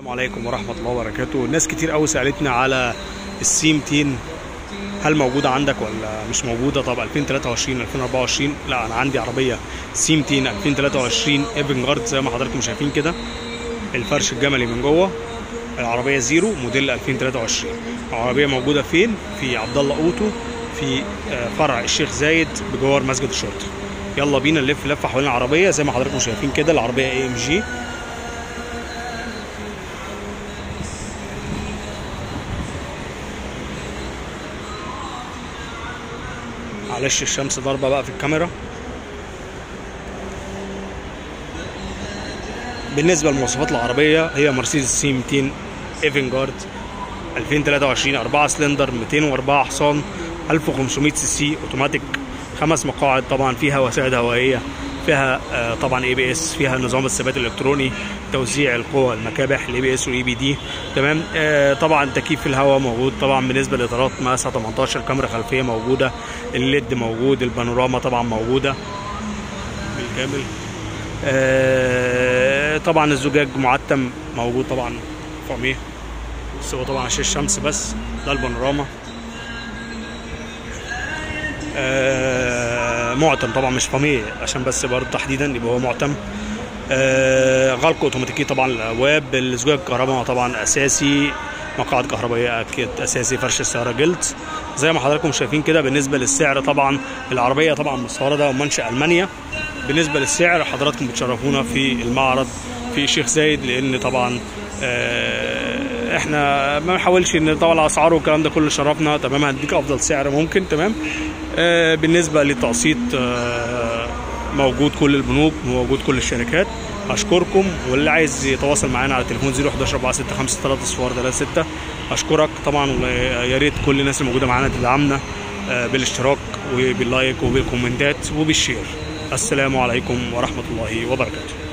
السلام عليكم ورحمة الله وبركاته ناس كتير قوي سألتنا على السي 200 هل موجودة عندك ولا مش موجودة طب 2023 2024 لا أنا عندي عربية سي 200 2023 ايفنجارد زي ما حضراتكم شايفين كده الفرش الجملي من جوه العربية زيرو موديل 2023 العربية موجودة فين؟ في عبد الله أوتو في آه، فرع الشيخ زايد بجوار مسجد الشرطة يلا بينا نلف لفة حوالين العربية زي ما حضراتكم شايفين كده العربية اي ام جي معلش الشمس ضاربه بقى في الكاميرا بالنسبه لمواصفات العربيه هي مرسيدس سي 200 ايفنجارد 2023 4 سلندر 204 حصان 1500 سي سي اوتوماتيك خمس مقاعد طبعا فيها وسائد هوائيه فيها آه، طبعا اي بي اس فيها نظام الثبات الالكتروني توزيع القوى المكابح الاي بي اس والاي بي دي تمام آه، طبعا تكييف الهواء موجود طبعا بالنسبه للاطارات مقاسها 18 كاميرا خلفيه موجوده الليد موجود البانوراما طبعا موجوده بالكامل آه، طبعا الزجاج معتم موجود طبعا فوقيه بس هو طبعا عشان الشمس بس ده البانوراما آه، معتم طبعا مش فاميه عشان بس برضه تحديدا يبقى هو معتم آه، غلق اوتوماتيكي طبعا الابواب الزجاج الكهرباء طبعا اساسي مقاعد كهربائيه اكيد اساسي فرش السياره جلد زي ما حضراتكم شايفين كده بالنسبه للسعر طبعا العربيه طبعا مستورده ومنشا المانيا بالنسبه للسعر حضراتكم بتشرفونا في المعرض في الشيخ زايد لان طبعا آه، احنا ما بنحاولش ان طبعا الاسعار والكلام ده كله شرفنا تمام هنديك افضل سعر ممكن تمام آه، بالنسبه للتقسيط آه، موجود كل البنوك موجود كل الشركات اشكركم واللي عايز يتواصل معانا على تليفون 011 465 6 اشكرك طبعا ويا ريت كل الناس الموجوده معانا تدعمنا آه، بالاشتراك وباللايك وبالكومنتات وبالشير السلام عليكم ورحمه الله وبركاته